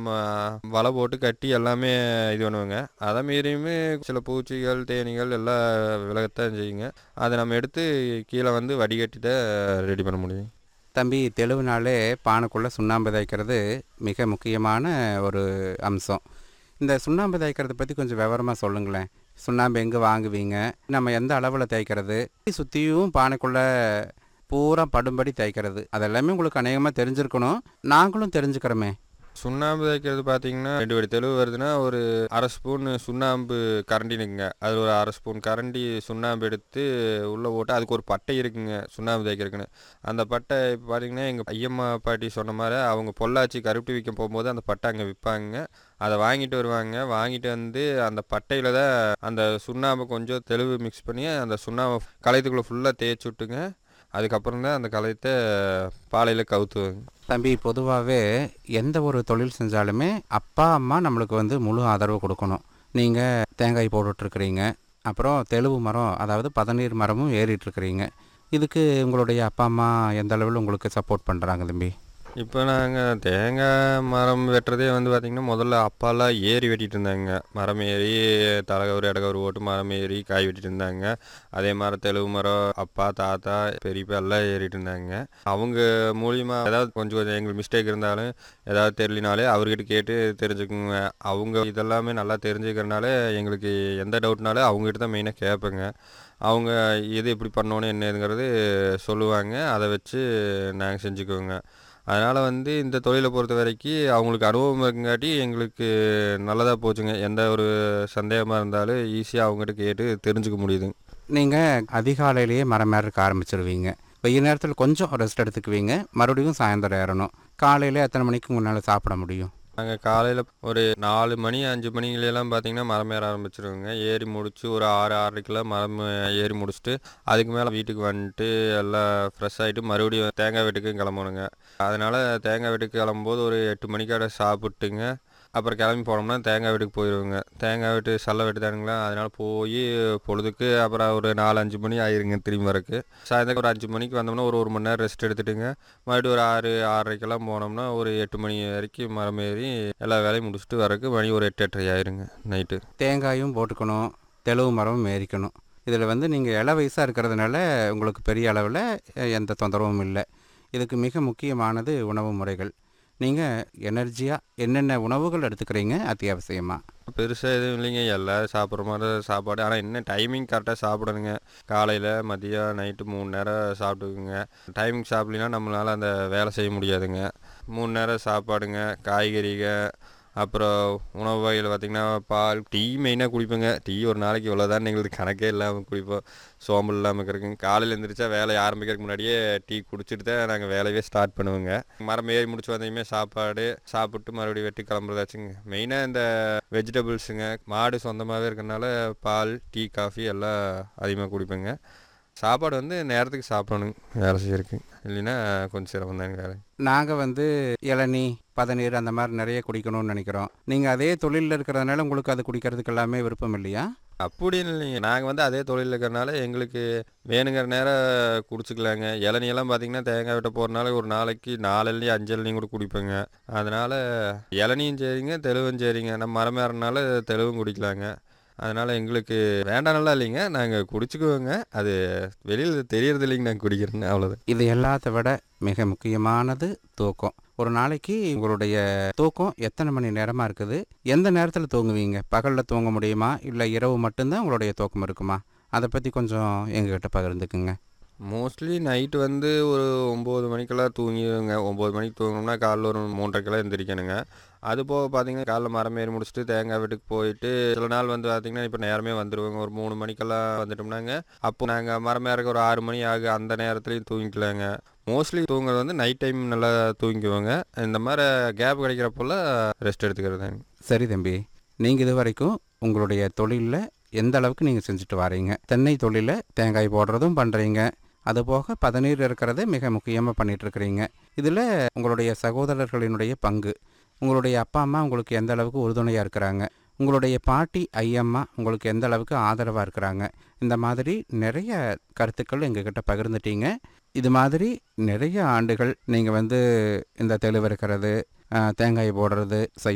நம்ம வலை போட்டு கட்டி எல்லாமே இது பண்ணுவோங்க அதை மீறியுமே சில பூச்சிகள் தேனீகள் எல்லாம் விலகத்தான் செய்யுங்க அதை நம்ம எடுத்து கீழே வந்து வடிகட்டி தான் ரெடி பண்ண முடியும் தம்பி தெளிவுனாலே பானைக்குள்ளே சுண்ணாம்பு தேய்க்கிறது மிக முக்கியமான ஒரு அம்சம் இந்த சுண்ணாம்பு தேய்க்கிறத பற்றி கொஞ்சம் விவரமாக சொல்லுங்களேன் சுண்ணாம்பு எங்கே வாங்குவீங்க நம்ம எந்த அளவில் தேய்க்கிறது சுற்றியும் பானைக்குள்ளே பூரா படும்படி தேய்க்கிறது அதெல்லாமே உங்களுக்கு அநேகமாக தெரிஞ்சிருக்கணும் நாங்களும் தெரிஞ்சுக்கிறோமே சுண்ணாம்பு தேய்க்கிறது பார்த்தீங்கன்னா ரெண்டு வடி தெளிவு வருதுன்னா ஒரு அரை ஸ்பூன் சுண்ணாம்பு கரண்டி இருக்குங்க அது ஒரு அரை ஸ்பூன் கரண்டி சுண்ணாம்பு எடுத்து உள்ளே போட்டு அதுக்கு ஒரு பட்டை இருக்குங்க சுண்ணாம்பு தேய்க்கிறதுக்குன்னு அந்த பட்டை இப்போ பார்த்தீங்கன்னா எங்கள் ஐயம்மா பாட்டி சொன்ன மாதிரி அவங்க பொள்ளாச்சி கருப்பட்டி விற்க போகும்போது அந்த பட்டை அங்கே விற்பாங்க அதை வாங்கிட்டு வருவாங்க வாங்கிட்டு வந்து அந்த பட்டையில் தான் அந்த சுண்ணாம்பை கொஞ்சம் தெளிவு மிக்ஸ் பண்ணி அந்த சுண்ணாம்பை களையத்துக்குள்ளே ஃபுல்லாக தேய்ச்சி விட்டுங்க அதுக்கப்புறம் தான் அந்த களையத்தை பாலையில் கவுத்துவாங்க தம்பி பொதுவாகவே எந்த ஒரு தொழில் செஞ்சாலுமே அப்பா அம்மா நம்மளுக்கு வந்து முழு ஆதரவு கொடுக்கணும் நீங்கள் தேங்காய் போட்டுட்ருக்கிறீங்க அப்புறம் தெளுவு மரம் அதாவது பதநீர் மரமும் ஏறிட்டுருக்கிறீங்க இதுக்கு உங்களுடைய அப்பா அம்மா எந்த அளவில் உங்களுக்கு சப்போர்ட் பண்ணுறாங்க தம்பி இப்போ நாங்கள் தேங்காய் மரம் வெட்டுறதே வந்து பார்த்திங்கன்னா முதல்ல அப்பாலாம் ஏறி வெட்டிட்டு இருந்தாங்க மரம் ஏறி தலைகவர் இடகவர் போட்டு மரம் ஏறி காய் வெட்டிட்டு இருந்தாங்க அதே மாதிரி தெலுங்கு மரம் அப்பா தாத்தா பெரியப்பா எல்லாம் ஏறிட்டு இருந்தாங்க அவங்க மூலியமா ஏதாவது கொஞ்சம் கொஞ்சம் எங்களுக்கு மிஸ்டேக் இருந்தாலும் ஏதாவது தெரியலனாலே அவர்கிட்ட கேட்டு தெரிஞ்சுக்குங்க அவங்க இதெல்லாமே நல்லா தெரிஞ்சுக்கிறனால எங்களுக்கு எந்த டவுட்னாலும் அவங்ககிட்ட தான் மெயினாக கேட்பேங்க அவங்க எது எப்படி பண்ணணும் என்னதுங்கிறது சொல்லுவாங்க அதை வச்சு நாங்கள் செஞ்சுக்குவோங்க அதனால் வந்து இந்த தொழிலை பொறுத்த வரைக்கும் அவங்களுக்கு அனுபவம் இருக்குங்காட்டி எங்களுக்கு நல்லதாக போச்சுங்க எந்த ஒரு சந்தேகமாக இருந்தாலும் ஈஸியாக அவங்ககிட்ட கேட்டு தெரிஞ்சுக்க முடியுதுங்க நீங்கள் அதிகாலையிலேயே மரம் ஏறக்க ஆரம்பிச்சிருவீங்க வெயில் நேரத்தில் கொஞ்சம் ரெஸ்ட் எடுத்துக்குவீங்க மறுபடியும் சாயந்தரம் ஏறணும் காலையில் எத்தனை மணிக்கு முன்னால் சாப்பிட முடியும் நாங்கள் காலையில் ஒரு நாலு மணி அஞ்சு மணிங்களெல்லாம் பார்த்தீங்கன்னா மரம் ஏற ஆரம்பிச்சிருவோங்க ஏறி முடிச்சு ஒரு ஆறு ஆறரைக்கெல்லாம் மரம் ஏறி முடிச்சுட்டு அதுக்கு மேலே வீட்டுக்கு வந்துட்டு எல்லாம் ஃப்ரெஷ் ஆகிட்டு மறுபடியும் தேங்காய் வீட்டுக்கு கிளம்பணுங்க அதனால் தேங்காய் வீட்டுக்கு கிளம்பும்போது ஒரு எட்டு மணிக்காட சாப்பிட்டுங்க அப்புறம் கிளம்பி போனோம்னா தேங்காய் வீட்டுக்கு போயிடுவோங்க தேங்காய் வீட்டு சல்ல வீட்டு தானுங்களா அதனால் போய் பொழுதுக்கு அப்புறம் ஒரு நாலு அஞ்சு மணி ஆயிருங்க திரும்பி வரக்கு சாயந்தரம் ஒரு அஞ்சு மணிக்கு வந்தோம்னா ஒரு ஒரு மணி நேரம் ரெஸ்ட் எடுத்துட்டுங்க மறுபடியும் ஒரு ஆறு ஆறரைக்கெல்லாம் போனோம்னா ஒரு எட்டு மணி வரைக்கும் மரம் ஏறி எல்லா வேலையும் முடிச்சுட்டு வரக்கு மணி ஒரு எட்டு எட்டரை ஆயிருங்க நைட்டு தேங்காயும் போட்டுக்கணும் தெளுவு மரமும் ஏறிக்கணும் இதில் வந்து நீங்கள் இள வயசாக இருக்கிறதுனால உங்களுக்கு பெரிய அளவில் எந்த தொந்தரவும் இல்லை இதுக்கு மிக முக்கியமானது உணவு முறைகள் நீங்கள் எனர்ஜியாக என்னென்ன உணவுகள் எடுத்துக்கிறீங்க அத்தியாவசியமாக பெருசாக எதுவும் இல்லைங்க எல்லோரும் சாப்பிட்ற மாதிரி தான் சாப்பாடு ஆனால் என்ன டைமிங் கரெக்டாக சாப்பிடணுங்க காலையில் மதியம் நைட்டு மூணு நேரம் சாப்பிட்டுக்குங்க டைமிங் சாப்பிட்லினா நம்மளால் அந்த வேலை செய்ய முடியாதுங்க மூணு நேரம் சாப்பாடுங்க காய்கறிங்க அப்புறம் உணவு வகையில் பார்த்திங்கன்னா பால் டீ மெயினாக குடிப்பேங்க டீ ஒரு நாளைக்கு இவ்வளோதான் எங்களுக்கு கணக்கே இல்லாமல் குடிப்போம் சோம்பல் இல்லாமல் இருக்கிறதுங்க காலையில் எழுந்திரிச்சா வேலையை ஆரம்பிக்கிறதுக்கு முன்னாடியே டீ குடிச்சிட்டு தான் நாங்கள் வேலையே ஸ்டார்ட் பண்ணுவோங்க மரம் ஏறி முடிச்சு வந்ததுமே சாப்பாடு சாப்பிட்டு மறுபடியும் வெட்டி கிளம்புறதாச்சுங்க மெயினாக இந்த வெஜிடபிள்ஸுங்க மாடு சொந்தமாகவே இருக்கறனால பால் டீ காஃபி எல்லாம் அதிகமாக குடிப்பேங்க சாப்பாடு வந்து நேரத்துக்கு சாப்பிடணுங்க வேலை செய்யறதுக்கு இல்லைன்னா கொஞ்சம் சிரமம் தாங்க வேலை நாங்கள் வந்து இளநீ பதநீர் அந்த மாதிரி நிறைய குடிக்கணும்னு நினைக்கிறோம் நீங்கள் அதே தொழிலில் இருக்கிறதுனால உங்களுக்கு அது குடிக்கிறதுக்கு எல்லாமே விருப்பம் இல்லையா அப்படின்னு இல்லைங்க நாங்கள் வந்து அதே தொழில் இருக்கிறனால எங்களுக்கு வேணுங்கிற நேரம் குடிச்சிக்கலாங்க இளநியெல்லாம் பார்த்தீங்கன்னா தேங்காய் வெட்ட போகிறனால ஒரு நாளைக்கு நாலு இளநீ அஞ்சு இளநீ கூட குடிப்பேங்க அதனால் இளநியும் சரிங்க தெளிவும் சரிங்க நம்ம மரம் ஏறனால தெளிவும் குடிக்கலாங்க அதனால் எங்களுக்கு வேண்டாம்லாம் இல்லைங்க நாங்கள் குடிச்சுக்குவோங்க அது வெளியில் தெரியறது இல்லைங்க நாங்கள் குடிக்கிறேன்னு அவ்வளோதான் இது எல்லாத்த விட மிக முக்கியமானது தூக்கம் ஒரு நாளைக்கு உங்களுடைய தூக்கம் எத்தனை மணி நேரமாக இருக்குது எந்த நேரத்தில் தூங்குவீங்க பகலில் தூங்க முடியுமா இல்லை இரவு மட்டும்தான் உங்களுடைய தூக்கம் இருக்குமா அதை பற்றி கொஞ்சம் எங்ககிட்ட பகிர்ந்துக்குங்க மோஸ்ட்லி நைட்டு வந்து ஒரு ஒம்பது மணிக்கெல்லாம் தூங்கிடுங்க ஒம்பது மணிக்கு தூங்கினோம்னா காலைல ஒரு மூன்றரைக்கெல்லாம் எந்திரிக்கணுங்க அது போக பார்த்தீங்கன்னா காலைல மரம் ஏறி முடிச்சுட்டு தேங்காய் வீட்டுக்கு போயிட்டு சில நாள் வந்து பார்த்தீங்கன்னா இப்போ நேரமே வந்துடுவோங்க ஒரு மூணு மணிக்கெல்லாம் வந்துட்டோம்னாங்க அப்போ நாங்கள் மரம் ஏறக்க ஒரு ஆறு மணி ஆகும் அந்த நேரத்துலையும் தூங்கிக்கலாங்க மோஸ்ட்லி தூங்குறது வந்து நைட் டைம் நல்லா தூங்கிக்குவோங்க இந்த மாதிரி கேப் கிடைக்கிறப்பெல்லாம் ரெஸ்ட் எடுத்துக்கிறதாங்க சரி தம்பி நீங்கள் இது வரைக்கும் உங்களுடைய தொழிலில் எந்த அளவுக்கு நீங்கள் செஞ்சுட்டு வரீங்க தென்னை தொழிலில் தேங்காய் போடுறதும் பண்ணுறீங்க அதுபோக பதநீர் இருக்கிறத மிக முக்கியமாக பண்ணிகிட்ருக்கிறீங்க இதில் உங்களுடைய சகோதரர்களினுடைய பங்கு உங்களுடைய அப்பா அம்மா உங்களுக்கு எந்த அளவுக்கு உறுதுணையாக இருக்கிறாங்க உங்களுடைய பாட்டி ஐயம்மா உங்களுக்கு எந்த அளவுக்கு ஆதரவாக இருக்கிறாங்க இந்த மாதிரி நிறைய கருத்துக்கள் எங்ககிட்ட பகிர்ந்துட்டீங்க இது மாதிரி நிறைய ஆண்டுகள் நீங்கள் வந்து இந்த தெளிவு இருக்கிறது தேங்காய் போடுறது செய்ய